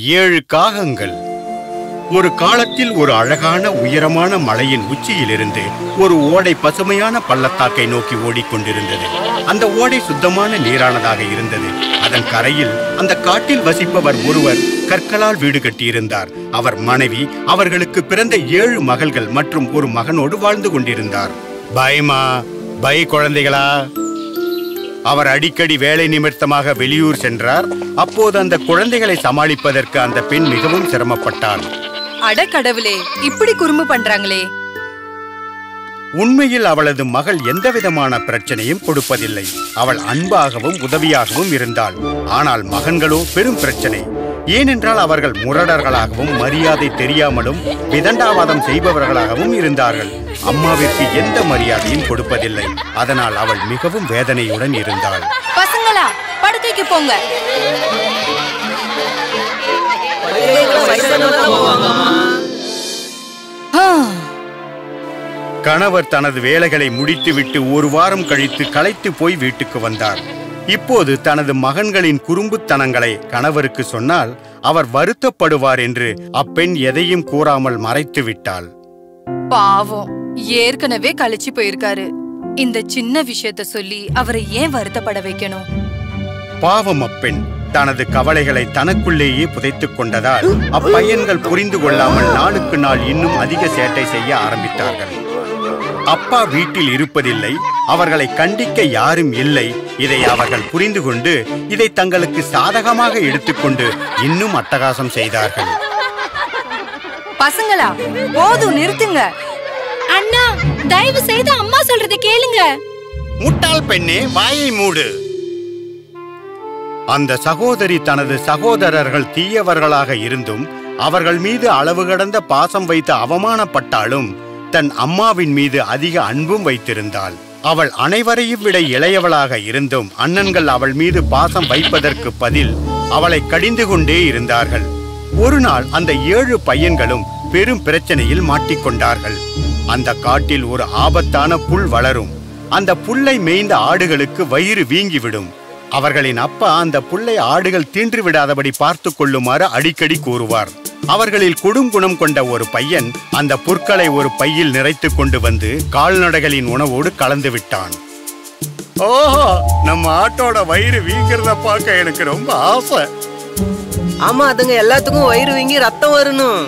ஏழு காகங்கள் ஒரு காலத்தில் ஒரு அழகான உயரமான மலையின் உச்சியிலிருந்து ஒரு ஓடை பசுமையான பள்ளத்தாக்கை நோக்கி ஓடிக்கொண்டிருந்தது அந்த ஓடை சுத்தமான நீரானதாக இருந்தது அதன் கரையில் அந்த காட்டில் வசிப்பவர் ஒருவர் கற்களால் வீடு கட்டியிருந்தார் அவர் மனைவி அவர்களுக்கு பிறந்த ஏழு மகள்கள் மற்றும் ஒரு மகனோடு வாழ்ந்து கொண்டிருந்தார் பயமா பை குழந்தைகளா அவர் அடிக்கடி வேலை நிமித்தமாக வெளியூர் சென்றார் அப்போது அந்த குழந்தைகளை சமாளிப்பதற்கு அந்த பெண் மிகவும் சிரமப்பட்டாள் அட கடவுளே இப்படி குறும்பு பண்றாங்களே உண்மையில் அவளது மகள் எந்தவிதமான பிரச்சனையும் கொடுப்பதில்லை அவள் அன்பாகவும் உதவியாகவும் இருந்தாள் ஆனால் மகன்களோ பெரும் பிரச்சனை ஏனென்றால் அவர்கள் முரடர்களாகவும் மரியாதை தெரியாமலும் விதண்டாவாதம் செய்பவர்களாகவும் இருந்தார்கள் அம்மாவிற்கு எந்த மரியாதையும் கொடுப்பதில்லை அதனால் அவள் மிகவும் வேதனையுடன் இருந்தாள் பசங்களா படுக்கைக்கு போங்க ஆ, கணவர் தனது வேலைகளை முடித்துவிட்டு ஒரு வாரம் கழித்து களைத்து போய் வீட்டுக்கு வந்தார் இப்போது தனது மகன்களின் குறும்புத்தனங்களை கணவருக்கு சொன்னால் அவர் வருத்தப்படுவார் என்று அப்பெண் எதையும் கூறாமல் மறைத்து விட்டாள் பாவம் ஏற்கனவே கழிச்சு போயிருக்காரு இந்த சின்ன விஷயத்த சொல்லி அவரை ஏன் வருத்தப்பட வைக்கணும் பாவம் அப்பெண் தனது கவலைகளை தனக்குள்ளேயே புதைத்துக் கொண்டதால் அப்பையன்கள் புரிந்து கொள்ளாமல் நாளுக்கு நாள் இன்னும் அதிக சேட்டை செய்ய ஆரம்பித்தார்கள் அப்பா வீட்டில் இருப்பதில்லை அவர்களை கண்டிக்க யாரும் இல்லை இதை அவர்கள் புரிந்து கொண்டு இதை தங்களுக்கு சாதகமாக எடுத்துக்கொண்டு இன்னும் அட்டகாசம் செய்தார்கள் பசங்களா போதும் நிறுத்துங்க அண்ணா தயவு செய்து அம்மா சொல்றத கேளுங்க முட்டாள் பெண்ணே வாயை மூடு அந்த சகோதரி தனது சகோதரர்கள் தீயவர்களாக இருந்தும் அவர்கள் மீது அளவு கடந்த பாசம் வைத்து அவமானப்பட்டாலும் தன் அம்மாவின் மீது அதிக அன்பும் வைத்திருந்தாள் அவள் அனைவரையும் விட இளையவளாக இருந்தும் அண்ணன்கள் அவள் மீது பாசம் வைப்பதற்கு பதில் அவளை கடிந்து கொண்டே இருந்தார்கள் ஒரு நாள் அந்த ஏழு பையன்களும் பெரும் பிரச்சனையில் மாட்டிக்கொண்டார்கள் அந்த காட்டில் ஒரு ஆபத்தான புல் வளரும் அந்த புல்லை மேய்ந்த ஆடுகளுக்கு வயிறு வீங்கிவிடும் அவர்களின் அப்பா அந்த புல்லை ஆடுகள் தீன்று விடாதபடி பார்த்து கொள்ளுமாறு அடிக்கடி கூறுவார் அவர்களில் கொடுங்குணம் கொண்ட ஒரு பையன் அந்த புற்களை ஒரு பையில் நிறைத்து கொண்டு வந்து கால்நடைகளின் உணவோடு கலந்து விட்டான் ஓஹோ நம்ம ஆட்டோட வயிறு வீங்கிறத பார்க்க எனக்கு ரொம்ப ஆசை ஆமா அதுங்க எல்லாத்துக்கும் வயிறு வீங்கி ரத்தம் வரணும்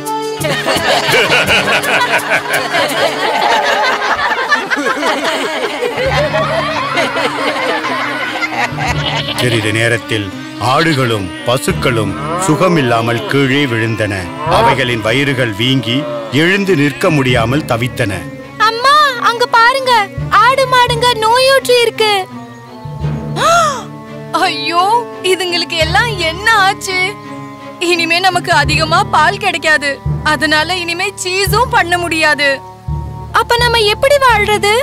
சிறிது நேரத்தில் ஆடுகளும் பசுக்களும் சுகமில்லாமல் கீழே விழுந்தன அவைகளின் வயிறுகள் வீங்கி எழுந்து நிற்க முடியாமல் தவித்தன அம்மா அங்க பாருங்க ஆடு மாடுங்க நோயூற்று இருக்கு ஐயோ இதுங்களுக்கு எல்லாம் என்ன ஆச்சு இனிமே நமக்கு அதிகமா பால் கிடைக்காது அதனால இனிமே சீஸும் பண்ண முடியாது அப்ப நம்ம எப்படி வாழ்றது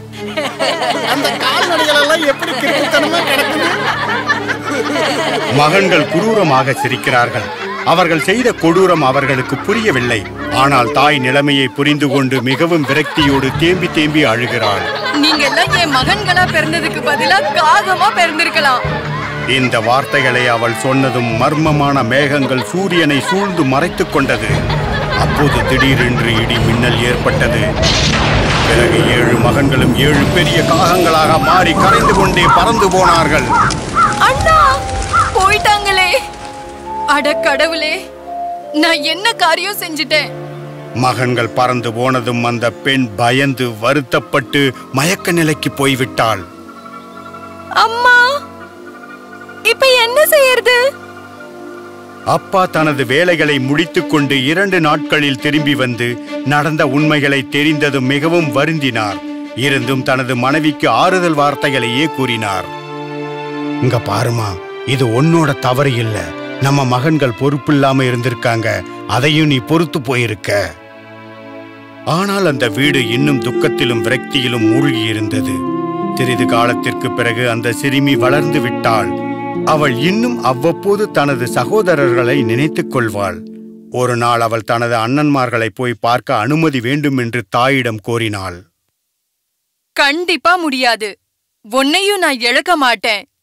மகன்கள் குரூரமாக சிரிக்கிறார்கள் அவர்கள் செய்த கொடூரம் அவர்களுக்கு புரியவில்லை ஆனால் தாய் நிலைமையை புரிந்து கொண்டு மிகவும் விரக்தியோடு தேம்பி தேம்பி அழுகிறாள் நீங்க எல்லாம் என் மகன்களா பிறந்ததுக்கு பதிலா காகமா பிறந்திருக்கலாம் இந்த வார்த்தைகளை அவள் சொன்னதும் மர்மமான மேகங்கள் சூரியனை சூழ்ந்து மறைத்துக் கொண்டது அப்போது திடீரென்று இடி மின்னல் ஏற்பட்டது பிறகு ஏழு மகன்களும் ஏழு பெரிய காகங்களாக மாறி கரைந்து கொண்டே பறந்து போனார்கள் அண்ணா போயிட்டாங்களே அட கடவுளே நான் என்ன காரியம் செஞ்சுட்டேன் மகன்கள் பறந்து போனதும் அந்த பெண் பயந்து வருத்தப்பட்டு மயக்க நிலைக்கு போய்விட்டாள் அம்மா இப்ப என்ன செய்யறது அப்பா தனது வேலைகளை முடித்துக்கொண்டு இரண்டு நாட்களில் திரும்பி வந்து நடந்த உண்மைகளை தெரிந்ததும் மிகவும் வருந்தினார் இருந்தும் தனது மனைவிக்கு ஆறுதல் வார்த்தைகளையே கூறினார் இங்க பாருமா இது உன்னோட தவறு இல்ல நம்ம மகன்கள் பொறுப்பில்லாம இருந்திருக்காங்க அதையும் நீ பொறுத்து போயிருக்க ஆனால் அந்த வீடு இன்னும் துக்கத்திலும் விரக்தியிலும் மூழ்கி இருந்தது சிறிது காலத்திற்கு பிறகு அந்த சிறுமி வளர்ந்து விட்டாள் அவள் இன்னும் அவ்வப்போது தனது சகோதரர்களை நினைத்துக் கொள்வாள் ஒரு நாள் அவள் தனது அண்ணன்மார்களை போய் பார்க்க அனுமதி வேண்டும் என்று தாயிடம் கோரினாள் கண்டிப்பா முடியாது உன்னையும் நான் இழக்க மாட்டேன்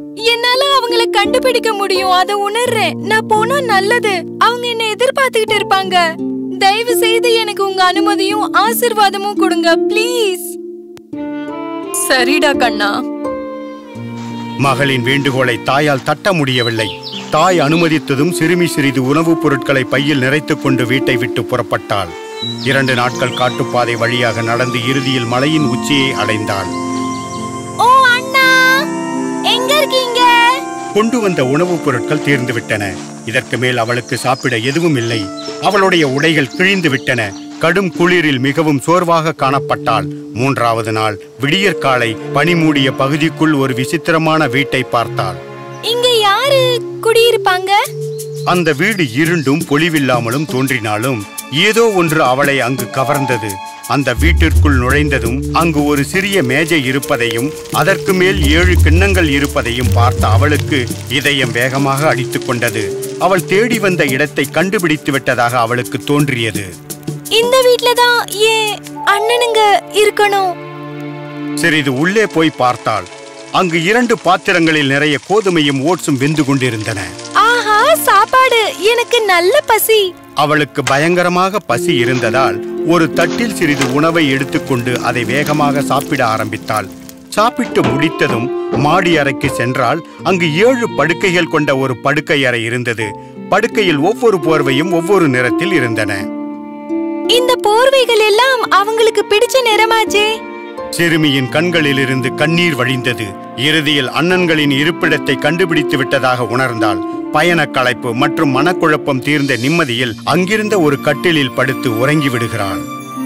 என்னால அவங்கள கண்டுபிடிக்க முடியும் அத உணர்றேன் நான் போனா நல்லது அவங்க என்ன எதிர்பார்த்துக்கிட்டு இருப்பாங்க தயவு செய்து எனக்கு உங்க அனுமதியும் ஆசிர்வாதமும் கொடுங்க ப்ளீஸ் சரிடா கண்ணா மகளின் வேண்டுகோளை தாயால் தட்ட முடியவில்லை தாய் அனுமதித்ததும் சிறுமி சிறிது உணவுப் பொருட்களை பையில் நிறைத்துக் கொண்டு வீட்டை விட்டு புறப்பட்டாள் இரண்டு நாட்கள் காட்டுப்பாதை வழியாக நடந்து இறுதியில் மலையின் உச்சியை அடைந்தாள் ஓ அண்ணா எங்க இருக்கீங்க கொண்டு வந்த உணவுப் பொருட்கள் தீர்ந்துவிட்டன இதற்கு மேல் அவளுக்கு சாப்பிட எதுவும் இல்லை அவளுடைய உடைகள் கிழிந்து விட்டன கடும் குளிரில் மிகவும் சோர்வாக காணப்பட்டாள் மூன்றாவது நாள் விடியற்காலை பனிமூடிய பகுதிக்குள் ஒரு விசித்திரமான வீட்டை பார்த்தாள் இங்க யாரு குடியிருப்பாங்க அந்த வீடு இருண்டும் பொலிவில்லாமலும் தோன்றினாலும் ஏதோ ஒன்று அவளை அங்கு கவர்ந்தது அந்த வீட்டிற்குள் நுழைந்ததும் அங்கு ஒரு சிறிய மேஜை இருப்பதையும் அதற்கு மேல் ஏழு கிண்ணங்கள் இருப்பதையும் பார்த்த அவளுக்கு இதயம் வேகமாக அடித்துக் கொண்டது அவள் தேடி வந்த இடத்தை கண்டுபிடித்து விட்டதாக அவளுக்கு தோன்றியது இந்த வீட்ல தான் ஏன் அண்ணனுங்க இருக்கணும் சிறிது உள்ளே போய் பார்த்தாள் அங்கு இரண்டு பாத்திரங்களில் நிறைய கோதுமையும் ஓட்ஸும் வெந்து கொண்டிருந்தன ஆஹா சாப்பாடு எனக்கு நல்ல பசி அவளுக்கு பயங்கரமாக பசி இருந்ததால் ஒரு தட்டில் சிறிது உணவை எடுத்துக்கொண்டு அதை வேகமாக சாப்பிட ஆரம்பித்தாள் சாப்பிட்டு முடித்ததும் மாடி அறைக்கு சென்றால் அங்கு ஏழு படுக்கைகள் கொண்ட ஒரு படுக்கை அறை இருந்தது படுக்கையில் ஒவ்வொரு போர்வையும் ஒவ்வொரு நிறத்தில் இருந்தன இந்த போர்வைகள் எல்லாம் அவங்களுக்கு பிடிச்ச நிறமாச்சே சிறுமியின் கண்களிலிருந்து கண்ணீர் வழிந்தது இறுதியில் அண்ணன்களின் இருப்பிடத்தை கண்டுபிடித்து விட்டதாக உணர்ந்தாள் பயண களைப்பு மற்றும் மனக்குழப்பம் தீர்ந்த நிம்மதியில் அங்கிருந்த ஒரு கட்டிலில் படுத்து உறங்கி விடுகிறாள்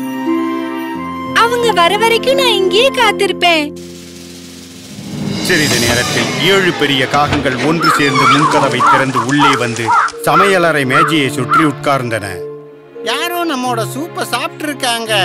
அவங்க வர வரைக்கும் நான் இங்கேயே காத்திருப்பேன் சிறிது நேரத்தில் ஏழு பெரிய காகங்கள் ஒன்று சேர்ந்து முன்கதவை திறந்து உள்ளே வந்து சமையலறை மேஜையை சுற்றி உட்கார்ந்தன யாரோ நம்மோட சூப்பை சாப்பிட்டு இருக்காங்க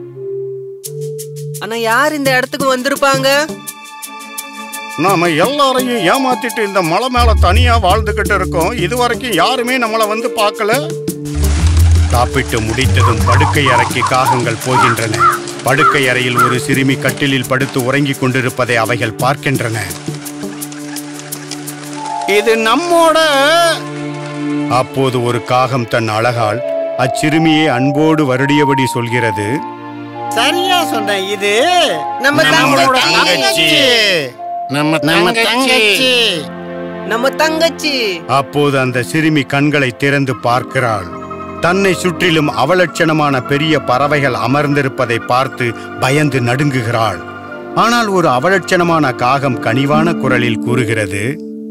ஆனா யார் இந்த இடத்துக்கு வந்திருப்பாங்க நாம எல்லாரையும் ஏமாத்திட்டு இந்த மலை மேல தனியா வாழ்ந்துகிட்டு இருக்கோம் இதுவரைக்கும் யாருமே நம்மள வந்து பார்க்கல சாப்பிட்டு முடித்ததும் படுக்கை அறைக்கு காகங்கள் போகின்றன படுக்கை அறையில் ஒரு சிறுமி கட்டிலில் படுத்து உறங்கிக் கொண்டிருப்பதை அவைகள் பார்க்கின்றன இது நம்மோட அப்போது ஒரு காகம் தன் அழகால் அச்சிறுமியை அன்போடு வருடியபடி சொல்கிறது சரியா சொன்ன இது நம்ம நம்மளோட தங்கச்சி. தங்கச்சி நம்ம தங்கச்சி நம்ம தங்கச்சி அப்போது அந்த சிறுமி கண்களை திறந்து பார்க்கிறாள் தன்னை சுற்றிலும் அவலட்சணமான பெரிய பறவைகள் அமர்ந்திருப்பதை பார்த்து பயந்து நடுங்குகிறாள் ஆனால் ஒரு அவலட்சணமான காகம் கனிவான குரலில் கூறுகிறது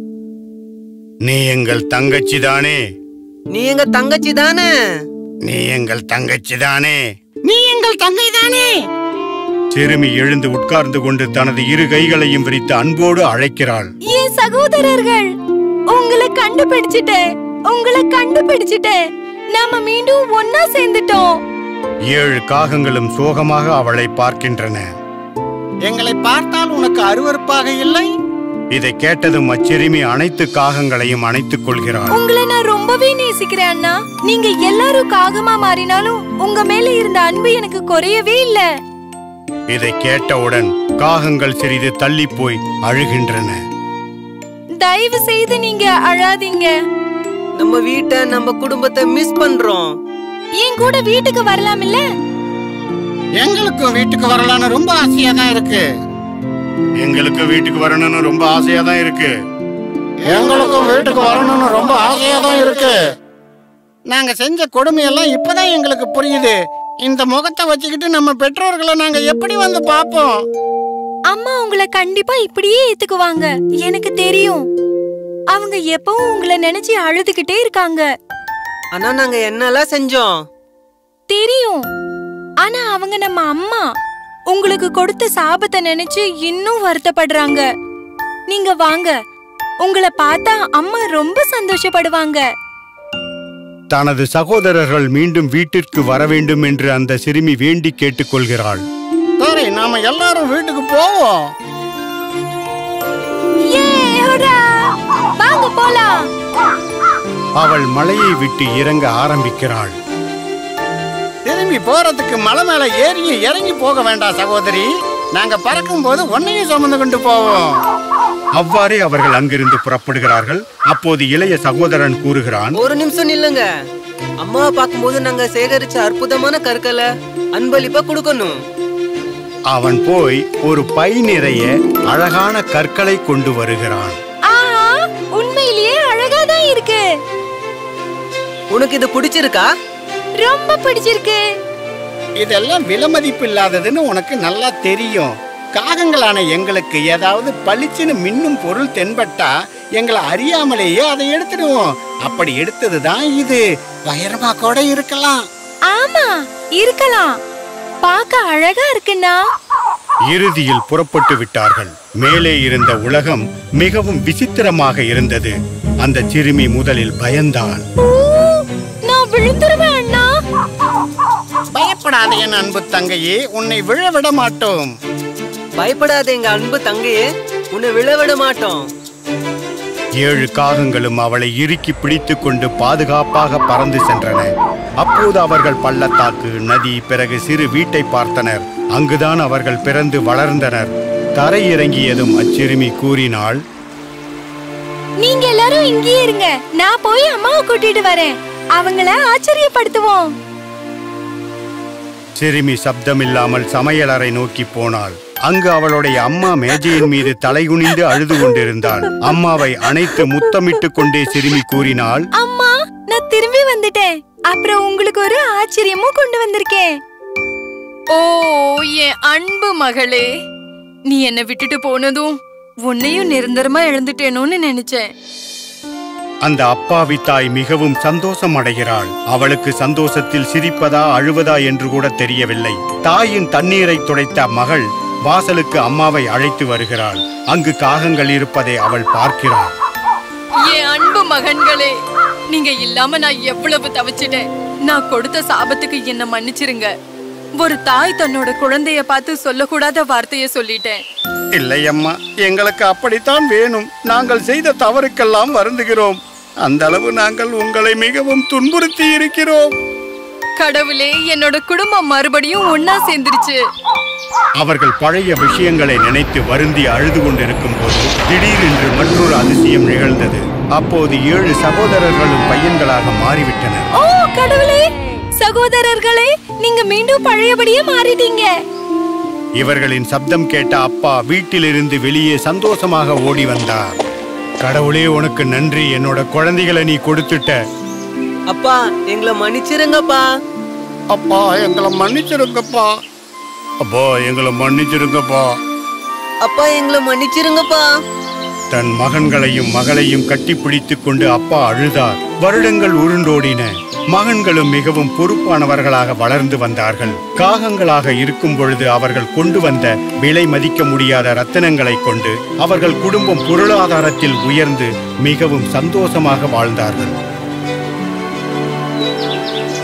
நீ எங்கள் தங்கச்சி தானே நீ எங்க தங்கச்சி தானே நீ எங்கள் தங்கச்சி தானே நீ எங்கள் தங்கை தானே சிறுமி எழுந்து உட்கார்ந்து கொண்டு தனது இரு கைகளையும் விரித்து அன்போடு அழைக்கிறாள் என் சகோதரர்கள் உங்களை கண்டுபிடிச்சிட்டேன் உங்களை கண்டுபிடிச்சிட்டேன் நாம மீண்டும் ஒன்னா சேர்ந்துட்டோம் ஏழு காகங்களும் சோகமாக அவளை பார்க்கின்றன எங்களை பார்த்தால் உனக்கு அருவருப்பாக இல்லை இதை கேட்டதும் அச்சிறுமி அனைத்து காகங்களையும் அணைத்துக் கொள்கிறாள் உங்களை நான் ரொம்பவே நேசிக்கிறேன் அண்ணா நீங்க எல்லாரும் காகமா மாறினாலும் உங்க மேல இருந்த அன்பு எனக்கு குறையவே இல்ல இதை கேட்டவுடன் காகங்கள் சிறிது தள்ளி போய் அழுகின்றன தயவு செய்து நீங்க அழாதீங்க நம்ம வீட்டை நம்ம குடும்பத்தை மிஸ் பண்றோம் என் கூட வீட்டுக்கு வரலாம் இல்ல எங்களுக்கும் வீட்டுக்கு வரலான்னு ரொம்ப ஆசையா தான் இருக்கு எங்களுக்கு வீட்டுக்கு வரணும்னு ரொம்ப ஆசையா தான் இருக்கு எங்களுக்கும் வீட்டுக்கு வரணும்னு ரொம்ப ஆசையா தான் இருக்கு நாங்க செஞ்ச கொடுமையெல்லாம் இப்பதான் எங்களுக்கு புரியுது இந்த முகத்தை வச்சுக்கிட்டு நம்ம பெற்றோர்களை நாங்க எப்படி வந்து பார்ப்போம் அம்மா உங்களை கண்டிப்பா இப்படியே ஏத்துக்குவாங்க எனக்கு தெரியும் அவங்க எப்பவும் உங்களை நினைச்சு அழுதுகிட்டே இருக்காங்க ஆனா நாங்க என்னெல்லாம் செஞ்சோம் தெரியும் ஆனா அவங்க நம்ம அம்மா உங்களுக்கு கொடுத்த சாபத்தை நினைச்சு இன்னும் வருத்தப்படுறாங்க நீங்க வாங்க உங்களை பார்த்தா அம்மா ரொம்ப சந்தோஷப்படுவாங்க தனது சகோதரர்கள் மீண்டும் வீட்டிற்கு வர வேண்டும் என்று அந்த சிறுமி வேண்டி கேட்டுக்கொள்கிறாள் சரி நாம எல்லாரும் வீட்டுக்கு போவோம் யே, ஹுரா! வாங்க போலாம் அவள் மலையை விட்டு இறங்க ஆரம்பிக்கிறாள் திரும்பி போறதுக்கு மலை மேல ஏறியும் இறங்கி போக வேண்டாம் சகோதரி நாங்க பறக்கும் போது உன்னையும் சுமந்து கொண்டு போவோம் அவ்வாறே அவர்கள் அங்கிருந்து புறப்படுகிறார்கள் அப்போது இளைய சகோதரன் கூறுகிறான் ஒரு நிமிஷம் நில்லுங்க அம்மாவை பார்க்கும்போது நாங்க சேகரிச்ச அற்புதமான கற்களை அன்பளிப்பா கொடுக்கணும் அவன் போய் ஒரு பை நிறைய அழகான கற்களை கொண்டு வருகிறான் ஆஹா உண்மையிலேயே அழகா தான் இருக்கு உனக்கு இது பிடிச்சிருக்கா ரொம்ப பிடிச்சிருக்கு இதெல்லாம் விலைமதிப்பு இல்லாததுன்னு உனக்கு நல்லா தெரியும் காகங்களான எங்களுக்கு ஏதாவது பளிச்சுன்னு மின்னும் பொருள் தென்பட்டா எங்களை அறியாமலேயே அதை எடுத்துடுவோம் அப்படி எடுத்ததுதான் இது வைரமா கூட இருக்கலாம் ஆமா இருக்கலாம் பார்க்க அழகா இருக்குண்ணா இறுதியில் புறப்பட்டு விட்டார்கள் மேலே இருந்த உலகம் மிகவும் விசித்திரமாக இருந்தது அந்த சிறுமி முதலில் பயந்தாள் ஊ, நான் விழுந்துருவேன் அண்ணா பயப்படாத என் அன்பு தங்கையே உன்னை விழ விட மாட்டோம் பயப்படாத எங்க அன்பு தங்கையே உன்னை விழ விட மாட்டோம் ஏழு காகங்களும் அவளை இறுக்கி பிடித்துக் கொண்டு பாதுகாப்பாக பறந்து சென்றன அப்போது அவர்கள் பள்ளத்தாக்கு நதி பிறகு சிறு வீட்டை பார்த்தனர் அங்குதான் அவர்கள் பிறந்து வளர்ந்தனர் தரையிறங்கியதும் அச்சிறுமி கூறினாள் நீங்க எல்லாரும் இங்கேயே இருங்க நான் போய் அம்மாவை கூட்டிட்டு வரேன் அவங்கள ஆச்சரியப்படுத்துவோம் சிறுமி சப்தமில்லாமல் சமையலறை நோக்கி போனாள் அங்கு அவளுடைய அம்மா மேஜையின் மீது தலைகுனிந்து அழுது கொண்டிருந்தாள் அம்மாவை அணைத்து முத்தமிட்டுக் கொண்டே சிறுமி கூறினாள் அம்மா நான் திரும்பி வந்துட்டேன் அப்புறம் உங்களுக்கு ஒரு ஆச்சரியமும் கொண்டு வந்திருக்கேன் ஓ என் அன்பு மகளே நீ என்ன விட்டுட்டு போனதும் உன்னையும் நிரந்தரமா இழந்துட்டேனோன்னு நினைச்சேன் அந்த அப்பாவி தாய் மிகவும் சந்தோஷம் அடைகிறாள் அவளுக்கு சந்தோஷத்தில் சிரிப்பதா அழுவதா என்று கூட தெரியவில்லை தாயின் தண்ணீரை துடைத்த மகள் வாசலுக்கு அம்மாவை அழைத்து வருகிறாள் அங்கு காகங்கள் இருப்பதை அவள் பார்க்கிறாள் என் அன்பு மகன்களே நீங்க இல்லாம நான் எவ்வளவு தவிச்சிட்டேன் நான் கொடுத்த சாபத்துக்கு என்ன மன்னிச்சிருங்க ஒரு தாய் தன்னோட குழந்தைய பார்த்து சொல்லக்கூடாத வார்த்தைய சொல்லிட்டேன் இல்லை அம்மா எங்களுக்கு அப்படித்தான் வேணும் நாங்கள் செய்த தவறுக்கெல்லாம் வருந்துகிறோம் அந்த அளவு நாங்கள் உங்களை மிகவும் துன்புறுத்தி இருக்கிறோம் கடவுளே என்னோட குடும்பம் மறுபடியும் ஒன்னா சேர்ந்துருச்சு அவர்கள் பழைய விஷயங்களை நினைத்து வருந்தி அழுது கொண்டிருக்கும் போது திடீரென்று மற்றொரு அதிசயம் நிகழ்ந்தது அப்போது ஏழு சகோதரர்களும் பையன்களாக மாறிவிட்டனர் ஓ கடவுளே சகோதரர்களே நீங்க மீண்டும் பழையபடியே மாறிட்டீங்க இவர்களின் சப்தம் கேட்ட அப்பா வீட்டிலிருந்து வெளியே சந்தோஷமாக ஓடி வந்தார் கடவுளே உனக்கு நன்றி என்னோட குழந்தைகளை நீ கொடுத்துட்ட அப்பா எங்களை மன்னிச்சிருங்கப்பா அப்பா எங்களை மன்னிச்சிருங்கப்பா அப்பா எங்களை மன்னிச்சிருங்கப்பா அப்பா எங்களை மன்னிச்சிருங்கப்பா தன் மகன்களையும் மகளையும் கட்டிப்பிடித்துக் கொண்டு அப்பா அழுதார் வருடங்கள் உருண்டோடின மகன்களும் மிகவும் பொறுப்பானவர்களாக வளர்ந்து வந்தார்கள் காகங்களாக இருக்கும் பொழுது அவர்கள் கொண்டு வந்த விலை மதிக்க முடியாத ரத்தினங்களை கொண்டு அவர்கள் குடும்பம் பொருளாதாரத்தில் உயர்ந்து மிகவும் சந்தோஷமாக வாழ்ந்தார்கள்